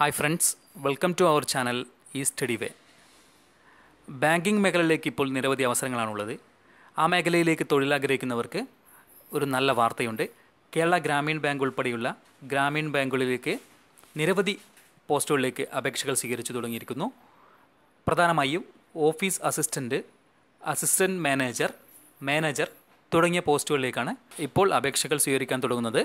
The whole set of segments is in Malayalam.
hi friends welcome to our channel ഈ സ്റ്റഡി വേ ബാങ്കിങ് മേഖലയിലേക്ക് ഇപ്പോൾ നിരവധി അവസരങ്ങളാണുള്ളത് ആ മേഖലയിലേക്ക് തൊഴിലാഗ്രഹിക്കുന്നവർക്ക് ഒരു നല്ല വാർത്തയുണ്ട് കേരള ഗ്രാമീൺ ബാങ്ക് ഉൾപ്പെടെയുള്ള ഗ്രാമീൺ ബാങ്കുകളിലേക്ക് നിരവധി പോസ്റ്റുകളിലേക്ക് അപേക്ഷകൾ സ്വീകരിച്ചു തുടങ്ങിയിരിക്കുന്നു പ്രധാനമായും office assistant assistant manager manager തുടങ്ങിയ പോസ്റ്റുകളിലേക്കാണ് ഇപ്പോൾ അപേക്ഷകൾ സ്വീകരിക്കാൻ തുടങ്ങുന്നത്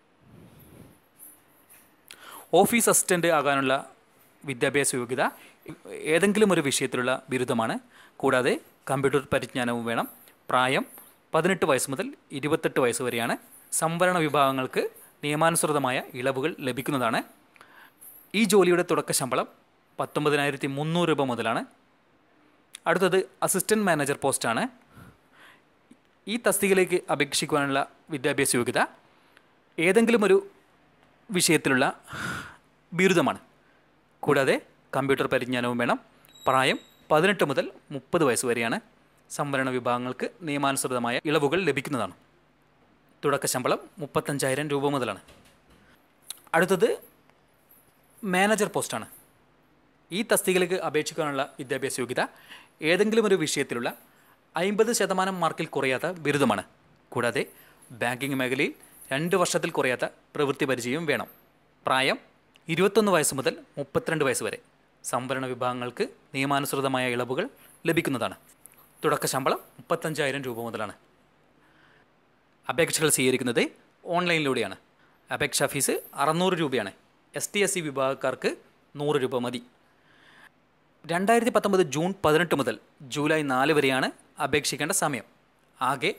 ഓഫീസ് അസിസ്റ്റൻ്റ് ആകാനുള്ള വിദ്യാഭ്യാസ യോഗ്യത ഏതെങ്കിലും ഒരു വിഷയത്തിലുള്ള ബിരുദമാണ് കൂടാതെ കമ്പ്യൂട്ടർ പരിജ്ഞാനവും വേണം പ്രായം പതിനെട്ട് വയസ്സ് മുതൽ ഇരുപത്തെട്ട് വയസ്സ് വരെയാണ് സംവരണ വിഭാഗങ്ങൾക്ക് നിയമാനുസൃതമായ ഇളവുകൾ ലഭിക്കുന്നതാണ് ഈ ജോലിയുടെ തുടക്ക ശമ്പളം പത്തൊമ്പതിനായിരത്തി മുന്നൂറ് രൂപ മുതലാണ് അടുത്തത് അസിസ്റ്റൻറ്റ് മാനേജർ പോസ്റ്റാണ് ഈ തസ്തികയിലേക്ക് അപേക്ഷിക്കുവാനുള്ള വിദ്യാഭ്യാസ യോഗ്യത ഏതെങ്കിലും ഒരു വിഷയത്തിലുള്ള ബിരുദമാണ് കൂടാതെ കമ്പ്യൂട്ടർ പരിജ്ഞാനവും വേണം പ്രായം പതിനെട്ട് മുതൽ മുപ്പത് വയസ്സ് വരെയാണ് സംവരണ വിഭാഗങ്ങൾക്ക് നിയമാനുസൃതമായ ഇളവുകൾ ലഭിക്കുന്നതാണ് തുടക്ക ശമ്പളം മുപ്പത്തഞ്ചായിരം രൂപ മുതലാണ് അടുത്തത് മാനേജർ പോസ്റ്റാണ് ഈ തസ്തികയിലേക്ക് അപേക്ഷിക്കാനുള്ള വിദ്യാഭ്യാസ യോഗ്യത ഏതെങ്കിലും ഒരു വിഷയത്തിലുള്ള അമ്പത് ശതമാനം മാർക്കിൽ കുറയാത്ത ബിരുദമാണ് കൂടാതെ ബാങ്കിംഗ് മേഖലയിൽ രണ്ട് വർഷത്തിൽ കുറയാത്ത പ്രവൃത്തി പരിചയവും വേണം പ്രായം ഇരുപത്തൊന്ന് വയസ്സ് മുതൽ മുപ്പത്തിരണ്ട് വയസ്സ് വരെ സംവരണ വിഭാഗങ്ങൾക്ക് നിയമാനുസൃതമായ ഇളവുകൾ ലഭിക്കുന്നതാണ് തുടക്ക ശമ്പളം മുപ്പത്തഞ്ചായിരം രൂപ മുതലാണ് അപേക്ഷകൾ സ്വീകരിക്കുന്നത് ഓൺലൈനിലൂടെയാണ് അപേക്ഷാ ഫീസ് അറുന്നൂറ് രൂപയാണ് എസ് ടി എസ് സി വിഭാഗക്കാർക്ക് നൂറ് രൂപ മതി രണ്ടായിരത്തി പത്തൊമ്പത് ജൂൺ പതിനെട്ട് മുതൽ ജൂലൈ നാല് വരെയാണ് അപേക്ഷിക്കേണ്ട സമയം ആകെ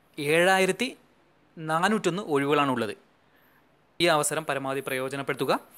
ഏഴായിരത്തി നാനൂറ്റൊന്ന് ഒഴിവുകളാണുള്ളത് ഈ അവസരം പരമാവധി പ്രയോജനപ്പെടുത്തുക